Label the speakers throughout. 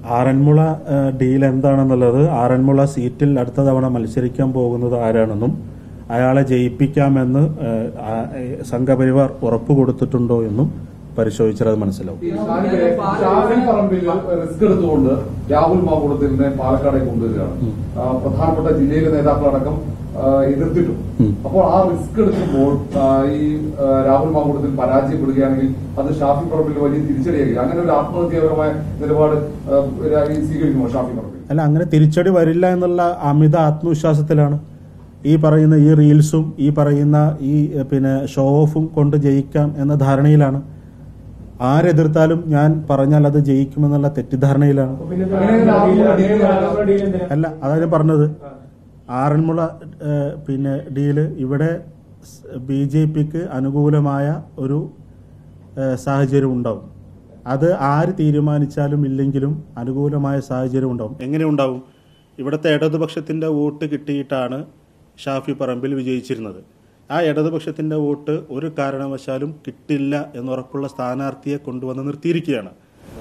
Speaker 1: ആറന്മുള ഏഹ്, deal എന്താണെന്നുള്ളത് ആറന്മുള സീറ്റിൽ അടുത്ത തവണ മത്സരിക്കാൻ പോകുന്നത് ആരാണെന്നും അയാളെ ജയിപ്പിക്കാമെന്ന് ഏഹ്, ആ- ഏഹ്, സംഘപരിവാർ ഉറപ്പ് കൊടുത്തിട്ടുണ്ടോ എന്നും പരിശോധിച്ചാൽ അത് മനസ്സിലാവും
Speaker 2: ഈ ഷാനിബിനെ ഷാഫി പറമ്പിൽ റിസ്ക് എടുത്തുകൊണ്ട് രാഹുൽ മാങ്കുളത്തിനെ പാലക്കാടേക്ക് കൊണ്ടുവരികയാണ് ആ, പ്രധാനപ്പെട്ട ജില്ലയിലെ നേതാക്കളടക്കം ആ, എതിർത്തിട്ടും
Speaker 1: ഉം.
Speaker 2: അപ്പോൾ ആ റിസ്ക് എടുക്കുമ്പോൾ ആ, ഈ ആ, രാഹുൽ മാങ്കുളത്തിൽ പരാജയപ്പെടുകയാണെങ്കിൽ അത് ഷാഫി പറമ്പിൽ വലിയ തിരിച്ചടിയാകില്ല അങ്ങനെ ഒരു ആത്മഹത്യാപരമായ നിലപാട് ആ, ഈ സ്വീകരിക്കുമോ ഷാഫി പറമ്പിൽ
Speaker 1: അല്ല അങ്ങനെ തിരിച്ചടി വരില്ല എന്നുള്ള അമിത ആത്മവിശ്വാസത്തിലാണ് ഈ പറയുന്ന ഈ റീൽസും ഈ പറയുന്ന ഈ എഹ്, പിന്നെ ഷോ ഓഫും കൊണ്ട് ജയിക്കാം എന്ന ധാരണയിലാണ് ആരെതിർത്താലും ഞാൻ പറഞ്ഞാൽ അത് ജയിക്കുമെന്നുള്ള തെറ്റിദ്ധാരണയിലാണ്
Speaker 2: അങ്ങനെ രാഹുൽ ഡീൽ
Speaker 1: അല്ല അതാണ് ഞാൻ പറഞ്ഞത് ആറന്മുള ഏഹ്, പിന്നെ ഡീല് ഇവിടെ ബി ജെ പിക്ക് അനുകൂലമായ ഒരു ഏഹ്, സാഹചര്യം ഉണ്ടാവും അത് ആര് തീരുമാനിച്ചാലും ഇല്ലെങ്കിലും അനുകൂലമായ സാഹചര്യം ഉണ്ടാവും എങ്ങനെ ഉണ്ടാവും ഇവിടുത്തെ ഇടതുപക്ഷത്തിന്റെ വോട്ട് കിട്ടിയിട്ടാണ് ഷാഫി പറമ്പിൽ വിജയിച്ചിരുന്നത് ആ ഇടതുപക്ഷത്തിന്റെ വോട്ട് ഒരു കാരണവശാലും കിട്ടില്ല എന്നുറപ്പുള്ള സ്ഥാനാർത്ഥിയെ കൊണ്ടുവന്ന് നിർത്തിയിരിക്കുകയാണ്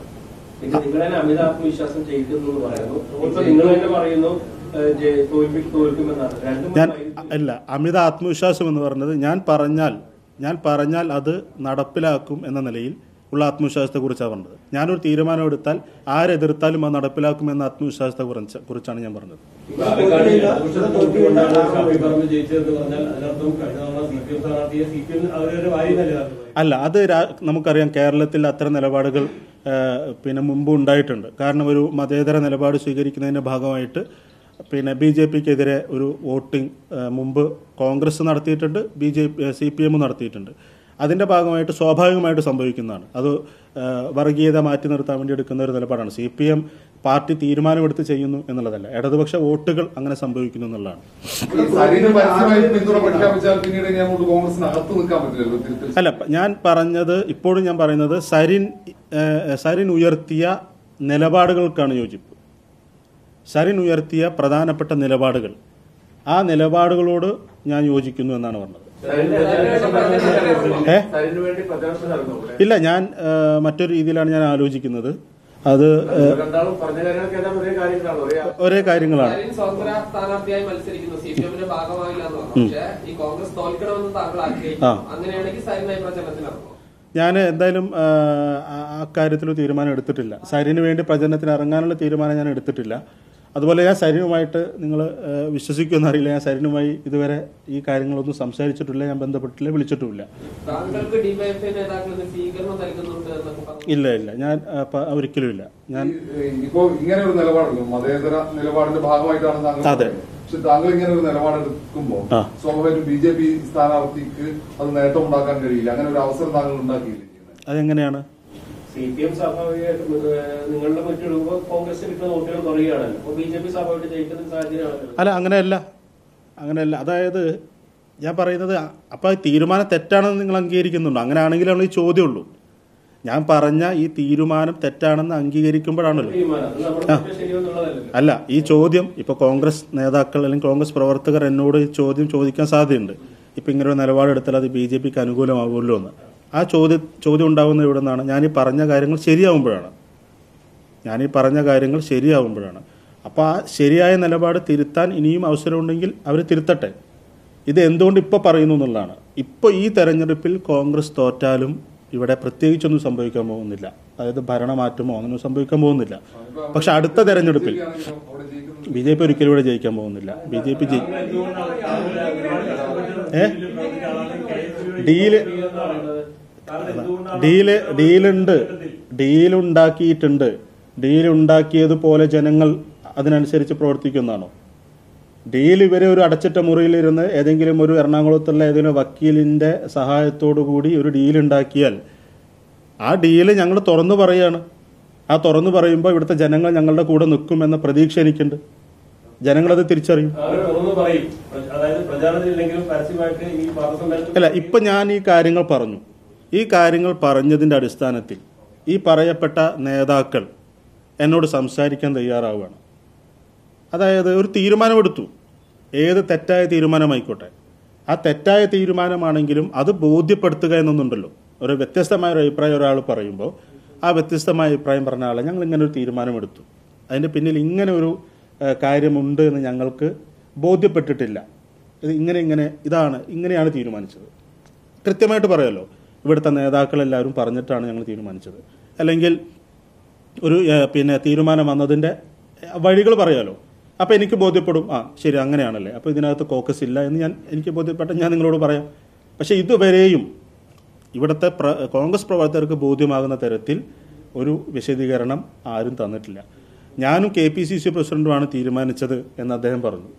Speaker 3: പിന്നെ നിങ്ങൾ തന്നെ അമിത ആത്മവിശ്വാസം ചെയ്യിക്കുന്നു എന്ന് പറയുന്നു ഇപ്പൊ നിങ്ങൾ തന്നെ പറയുന്നു ഏഹ്, ജെ- തോൽപ്പി- തോൽക്കുമെന്നാണ് രണ്ടും
Speaker 1: ഞാൻ
Speaker 3: ആയിരിക്കും.
Speaker 1: അല്ല അമിത ആത്മവിശ്വാസം എന്ന് പറഞ്ഞത് ഞാൻ പറഞ്ഞാൽ ഞാൻ പറഞ്ഞാൽ അത് നടപ്പിലാക്കും എന്ന നിലയിൽ ഉള്ള ആത്മവിശ്വാസത്തെ കുറിച്ചാണ് പറഞ്ഞത് ഞാനൊരു തീരുമാനം എടുത്താൽ ആരെതിർത്താലും അത് നടപ്പിലാക്കും എന്ന ആത്മവിശ്വാസത്തെ കുറിച്ച് കുറിച്ചാണ് ഞാൻ പറഞ്ഞത്
Speaker 3: പാലക്കാട് ഇടതുപക്ഷത്തെ തോൽപ്പിക്കൊണ്ടാണ് ഷാഫി പറമ്പ് ജയിച്ചതെന്ന് പറഞ്ഞാൽ അതിനർത്ഥം കഴിഞ്ഞ തവണ സി പി എം സ്ഥാനാർത്ഥിയെ സി പി എം അവരൊരു വാരിയല്ലേ
Speaker 1: അല്ല അത് രാ- നമുക്കറിയാം കേരളത്തിൽ അത്തരം നിലപാടുകൾ ആ, പിന്നെ മുമ്പ് ഉണ്ടായിട്ടുണ്ട് കാരണം ഒരു മതേതര നിലപാട് സ്വീകരിക്കുന്നതിന്റെ ഭാഗമായിട്ട് പിന്നെ ബി ജെ പിക്കെതിരെ ഒരു വോട്ടിംഗ് ആ, മുമ്പ് കോൺഗ്രസ് നടത്തിയിട്ടുണ്ട് B J P C P M നടത്തിയിട്ടുണ്ട് അതിന്റെ ഭാഗമായിട്ട് സ്വാഭാവികമായിട്ട് സംഭവിക്കുന്നതാണ് അത് ആ, വർഗീയത മാറ്റി നിർത്താൻ വേണ്ടി എടുക്കുന്ന ഒരു നിലപാടാണ് സി പി എം പാർട്ടി തീരുമാനമെടുത്ത് ചെയ്യുന്നു എന്നുള്ളതല്ല ഇടതുപക്ഷ വോട്ടുകൾ അങ്ങനെ സംഭവിക്കുന്നു എന്നുള്ളതാണ്
Speaker 2: ഈ സരിന് പരസ്യമായി പിന്തുണ പ്രഖ്യാപിച്ചാൽ പിന്നീട് ഇനി അങ്ങോട്ട് കോൺഗ്രസിന് അകത്ത് നിൽക്കാൻ പറ്റില്ലല്ലോ തിരുത്തൽ
Speaker 1: അല്ല പ- ഞാൻ പറഞ്ഞത് ഇപ്പോഴും ഞാൻ പറയുന്നത് സരിൻ ഏഹ്, സരിൻ ഉയർത്തിയ നിലപാടുകൾക്കാണ് യോജിപ്പ് സരിൻ ഉയർത്തിയ പ്രധാനപ്പെട്ട നിലപാടുകൾ ആ നിലപാടുകളോട് ഞാൻ യോജിക്കുന്നു എന്നാണ് പറഞ്ഞത് ഏ
Speaker 3: അതിനു വേണ്ടി പ്രചാരണം നടന്നു ഇവിടെ.
Speaker 1: ഇല്ല ഞാൻ ഏഹ്, മറ്റൊരു രീതിയിലാണ് ഞാൻ ആലോചിക്കുന്നത് അത് ഏഹ്,
Speaker 3: രണ്ടാളും പറഞ്ഞ കാര്യങ്ങളൊക്കെ ഏതാണ്ട് ഒരേ കാര്യങ്ങളാണ് ഒരേ
Speaker 1: ഒരേ കാര്യങ്ങളാണ്
Speaker 4: സരിൻ സ്വതന്ത്ര സ്ഥാനാർത്ഥിയായി മത്സരിക്കുന്നു സി പി എമ്മിന്റെ ഭാഗമായില്ല എന്ന് പറഞ്ഞു പക്ഷേ ഈ കോൺഗ്രസ് തോൽക്കണമെന്ന് താങ്കൾ ആഗ്രഹിക്കുന്നു
Speaker 1: ആ.
Speaker 4: അങ്ങനെയാണെങ്കിൽ സരിനായി പ്രചരണത്തിലിറങ്ങും
Speaker 1: ഞാൻ എന്തായാലും ഏഹ്, ആ- ആ കാര്യത്തിൽ ഒരു തീരുമാനം എടുത്തിട്ടില്ല സരിന് വേണ്ടി പ്രചരണത്തിന് ഇറങ്ങാനുള്ള തീരുമാനം ഞാൻ എടുത്തിട്ടില്ല അതുപോലെ ഞാൻ സരിനുമായിട്ട് നിങ്ങൾ വിശ്വസിക്കുമെന്ന് അറിയില്ല ഞാൻ സരിനുമായി ഇതുവരെ ഈ കാര്യങ്ങളൊന്നും സംസാരിച്ചിട്ടില്ല ഞാൻ ബന്ധപ്പെട്ടില്ല വിളിച്ചിട്ടുമില്ല
Speaker 4: താങ്കൾക്ക് ഡിവൈഎഫ്ഐ നേതാക്കൾ ഇന്ന് സ്വീകരണം നൽകുന്നുണ്ട് എന്നൊക്കെ പറഞ്ഞു
Speaker 1: ഇല്ല ഇല്ല ഞാൻ ആ, പ- ഒരിക്കലും ഇല്ല ഞാൻ
Speaker 2: ഈ- ഇപ്പോ ഇങ്ങനെ ഒരു നിലപാടുള്ളൂ മതേതര നിലപാടിന്റെ ഭാഗമായിട്ടാണ് താങ്കൾ
Speaker 1: അതെ.
Speaker 2: പറയുന്നത്. പക്ഷെ താങ്കൾ ഇങ്ങനെ ഒരു നിലപാടെടുക്കുമ്പോൾ
Speaker 1: ആ.
Speaker 2: സ്വാഭാവികമായിട്ടും ബി ജെ പി സ്ഥാനാർത്ഥിക്ക് അത് നേട്ടം ഉണ്ടാക്കാൻ കഴിയില്ല അങ്ങനെ ഒരു അവസരം താങ്കൾ ഉണ്ടാക്കിയില്ല ചെയ്യുന്നത്
Speaker 1: അതെങ്ങനെയാണ്
Speaker 3: സി പി എം സ്വാഭാവികമായിട്ടും ഏഹ്, നിങ്ങളുടെ മറ്റിടുമ്പോൾ കോൺഗ്രസ് കിട്ടുന്ന വോട്ടുകൾ കുറയുകയാണല്ലോ അപ്പൊ ബി ജെ പി സ്വാഭാവികമായിട്ട് ജയിക്കുന്ന സാഹചര്യമാണല്ലോ
Speaker 1: അല്ല അങ്ങനെയല്ല അങ്ങനെയല്ല അതായത് ഞാൻ പറയുന്നത് അപ്പോൾ തീരുമാനം തെറ്റാണെന്ന് നിങ്ങൾ അംഗീകരിക്കുന്നുണ്ടോ അങ്ങനെയാണെങ്കിലാണ് ഈ ചോദ്യമുള്ളൂ ഞാൻ പറഞ്ഞ ഈ തീരുമാനം തെറ്റാണെന്ന് അംഗീകരിക്കുമ്പോഴാണല്ലോ
Speaker 3: തീരുമാനം അത് നമ്മുടെ പക്ഷേ ശരിയെന്നുള്ളതല്ലല്ലോ
Speaker 1: അല്ല ഈ ചോദ്യം ഇപ്പൊ കോൺഗ്രസ് നേതാക്കൾ അല്ലെങ്കിൽ കോൺഗ്രസ് പ്രവർത്തകർ എന്നോട് ഈ ചോദ്യം ചോദിക്കാൻ സാധ്യതയുണ്ട് ഇപ്പൊ ഇങ്ങനെ ഒരു നിലപാടെടുത്താൽ അത് ബി ജെ പിക്ക് അനുകൂലമാകുമല്ലോ എന്ന് ആ ചോദ്യം ചോദ്യം ഉണ്ടാകുന്നത് എവിടെ നിന്നാണ് ഞാൻ ഈ പറഞ്ഞ കാര്യങ്ങൾ ശരിയാവുമ്പോഴാണ് ഞാൻ ഈ പറഞ്ഞ കാര്യങ്ങൾ ശരിയാവുമ്പോഴാണ് അപ്പോൾ ആ ശരിയായ നിലപാട് തിരുത്താൻ ഇനിയും അവസരമുണ്ടെങ്കിൽ അവർ തിരുത്തട്ടെ ഇത് എന്തുകൊണ്ട് ഇപ്പോൾ പറയുന്നു എന്നുള്ളതാണ് ഇപ്പോൾ ഈ തെരഞ്ഞെടുപ്പിൽ കോൺഗ്രസ് തോറ്റാലും ഇവിടെ പ്രത്യേകിച്ചൊന്നും സംഭവിക്കാൻ പോകുന്നില്ല അതായത് ഭരണമാറ്റമോ അങ്ങനെ സംഭവിക്കാൻ പോകുന്നില്ല പക്ഷെ അടുത്ത തെരഞ്ഞെടുപ്പിൽ
Speaker 2: അവിടെ ജയിക്കുന്നത്
Speaker 1: ബി ജെ പി ഒരിക്കലും ഇവിടെ ജയിക്കാൻ പോകുന്നില്ല ബി ജെ പി ജയി ഏ ഡീല് ഡീല് ഡീലുണ്ട് ഡീലുണ്ടാക്കിയിട്ടുണ്ട് ഡീലുണ്ടാക്കിയതുപോലെ ജനങ്ങൾ അതിനനുസരിച്ച് പ്രവർത്തിക്കുന്നതാണോ ഡീൽ ഇവരെ ഒരു അടച്ചിട്ട മുറിയിലിരുന്ന് ഏതെങ്കിലും ഒരു എറണാകുളത്തുള്ള ഏതെങ്കിലും വക്കീലിന്റെ സഹായത്തോടു കൂടി ഒരു ഡീൽ ഉണ്ടാക്കിയാൽ ആ ഡീല് ഞങ്ങൾ തുറന്നു പറയാണ് ആ തുറന്നു പറയുമ്പോൾ ഇവിടുത്തെ ജനങ്ങൾ ഞങ്ങളുടെ കൂടെ നിൽക്കുമെന്ന പ്രതീക്ഷ എനിക്കുണ്ട് ജനങ്ങളത് തിരിച്ചറിയും
Speaker 3: അവർ തുറന്നു പറയും അതായത് പ്രചാരണത്തിലില്ലെങ്കിലും പരസ്യമായിട്ട് ഈ പാർലമെന്റ്
Speaker 1: അല്ല ഇപ്പൊ ഞാൻ ഈ കാര്യങ്ങൾ പറഞ്ഞു ഈ കാര്യങ്ങൾ പറഞ്ഞതിന്റെ അടിസ്ഥാനത്തിൽ ഈ പറയപ്പെട്ട നേതാക്കൾ എന്നോട് സംസാരിക്കാൻ തയ്യാറാവുകയാണ് അതായത് ഒരു തീരുമാനമെടുത്തു ഏത് തെറ്റായ തീരുമാനമായിക്കോട്ടെ ആ തെറ്റായ തീരുമാനമാണെങ്കിലും അത് ബോധ്യപ്പെടുത്തുക എന്നൊന്നുണ്ടല്ലോ ഒരു വ്യത്യസ്തമായ ഒരു അഭിപ്രായം ഒരാൾ പറയുമ്പോൾ ആ വ്യത്യസ്തമായ അഭിപ്രായം പറഞ്ഞ ആളെ ഞങ്ങൾ ഇങ്ങനെ ഒരു തീരുമാനമെടുത്തു അതിൻ്റെ പിന്നിൽ ഇങ്ങനെ ഒരു ഏഹ്, കാര്യമുണ്ട് എന്ന് ഞങ്ങൾക്ക് ബോധ്യപ്പെട്ടിട്ടില്ല ഇത് ഇങ്ങനെ ഇങ്ങനെ ഇതാണ് ഇങ്ങനെയാണ് തീരുമാനിച്ചത് കൃത്യമായിട്ട് പറയാമല്ലോ ഇവിടുത്തെ നേതാക്കളെല്ലാവരും പറഞ്ഞിട്ടാണ് ഞങ്ങൾ തീരുമാനിച്ചത് അല്ലെങ്കിൽ ഒരു ഏഹ്, പിന്നെ തീരുമാനം വന്നതിൻ്റെ വഴികൾ പറയാമല്ലോ അപ്പോൾ എനിക്ക് ബോധ്യപ്പെടും ആ ശരി അങ്ങനെയാണല്ലേ അപ്പോൾ ഇതിനകത്ത് കോക്കസ് ഇല്ല എന്ന് ഞാൻ എനിക്ക് ബോധ്യപ്പെട്ട ഞാൻ നിങ്ങളോട് പറയാം പക്ഷേ ഇതുവരെയും ഇവിടുത്തെ പ്ര കോൺഗ്രസ് പ്രവർത്തകർക്ക് ബോധ്യമാകുന്ന തരത്തിൽ ഒരു വിശദീകരണം ആരും തന്നിട്ടില്ല ഞാനും കെ പി സി സി പ്രസിഡന്റുമാണ് തീരുമാനിച്ചത് എന്ന് അദ്ദേഹം പറഞ്ഞു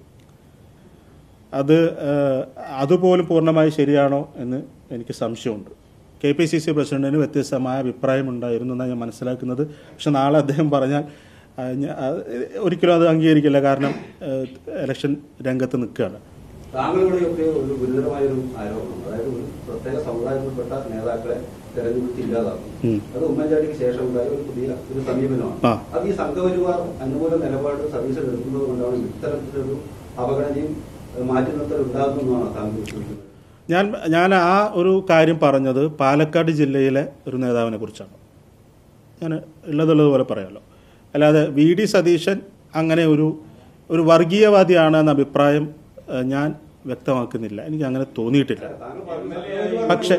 Speaker 1: അത് ഏഹ്, അതുപോലും പൂർണ്ണമായി ശരിയാണോ എന്ന് എനിക്ക് സംശയമുണ്ട് കെ പി സി സി പ്രസിഡന്റിന് വ്യത്യസ്തമായ അഭിപ്രായമുണ്ടായിരുന്നു എന്നാണ് ഞാൻ മനസ്സിലാക്കുന്നത് പക്ഷെ നാളെ അദ്ദേഹം പറഞ്ഞാൽ ആ, ഞാ- ആ, ഒരിക്കലും അത് അംഗീകരിക്കില്ല കാരണം ഏഹ്, ഇലക്ഷൻ രംഗത്ത് നിൽക്കുകയാണ്
Speaker 5: താങ്കളുടെയൊക്കെ ഒരു ഗുരുതരമായ ഒരു ആരോപണം അതായത് ഒരു പ്രത്യേക സമുദായത്തിൽപ്പെട്ട നേതാക്കളെ തെരഞ്ഞെടുത്ത് ഇല്ലാതാക്കും
Speaker 1: ഉം.
Speaker 5: അത് ഉമ്മൻചാണ്ടിക്ക് ശേഷം ഉണ്ടായ ഒരു പുതിയ ഒരു സമീപനമാണ്
Speaker 1: ആ.
Speaker 5: അത് ഈ സംഘപരിവാർ അനുകൂല നിലപാട് സർവീസിൽ എടുക്കുന്നത് കൊണ്ടാണ് ഇത്തരത്തിലൊരു അവഗണനയും ഏഹ്, മാറ്റി നിർത്തൽ ഉണ്ടാകുന്നതാണ് താങ്കൾ വിശ്വസിക്കുന്നത്
Speaker 1: ഞാൻ ഞാൻ ആ ഒരു കാര്യം പറഞ്ഞത് പാലക്കാട് ജില്ലയിലെ ഒരു നേതാവിനെ കുറിച്ചാണ് ഞാൻ ഉള്ളതുള്ളതുപോലെ പറയാമല്ലോ അല്ലാതെ വി ഡി സതീശൻ അങ്ങനെ ഒരു ഒരു വർഗീയവാദിയാണ് എന്ന അഭിപ്രായം ഏഹ്, ഞാൻ വ്യക്തമാക്കുന്നില്ല എനിക്ക് അങ്ങനെ തോന്നിയിട്ടില്ല പക്ഷെ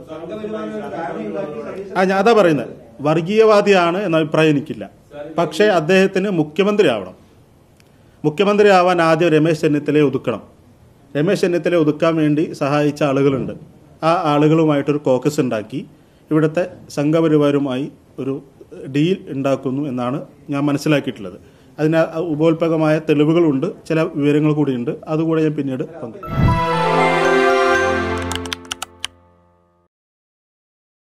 Speaker 1: ആ ഞാൻ അതാ പറയുന്നത് വർഗീയവാദിയാണ് എന്ന അഭിപ്രായം എനിക്കില്ല പക്ഷേ അദ്ദേഹത്തിന് മുഖ്യമന്ത്രി ആവണം മുഖ്യമന്ത്രി ആവാൻ ആദ്യം രമേശ് ചെന്നിത്തലയെ ഒതുക്കണം രമേശ് ചെന്നിത്തലയെ ഒതുക്കാൻ വേണ്ടി സഹായിച്ച ആളുകളുണ്ട് ആ ആളുകളുമായിട്ടൊരു കോക്കസ് ഉണ്ടാക്കി ഇവിടുത്തെ സംഘപരിവാരുമായി ഒരു ഡീൽ ഉണ്ടാക്കുന്നു എന്നാണ് ഞാൻ മനസ്സിലാക്കിയിട്ടുള്ളത് അതിന് ഉപോത്പകമായ തെളിവുകളുണ്ട് ചില വിവരങ്ങൾ കൂടിയുണ്ട് അതുകൂടെ ഞാൻ പിന്നീട് പങ്കു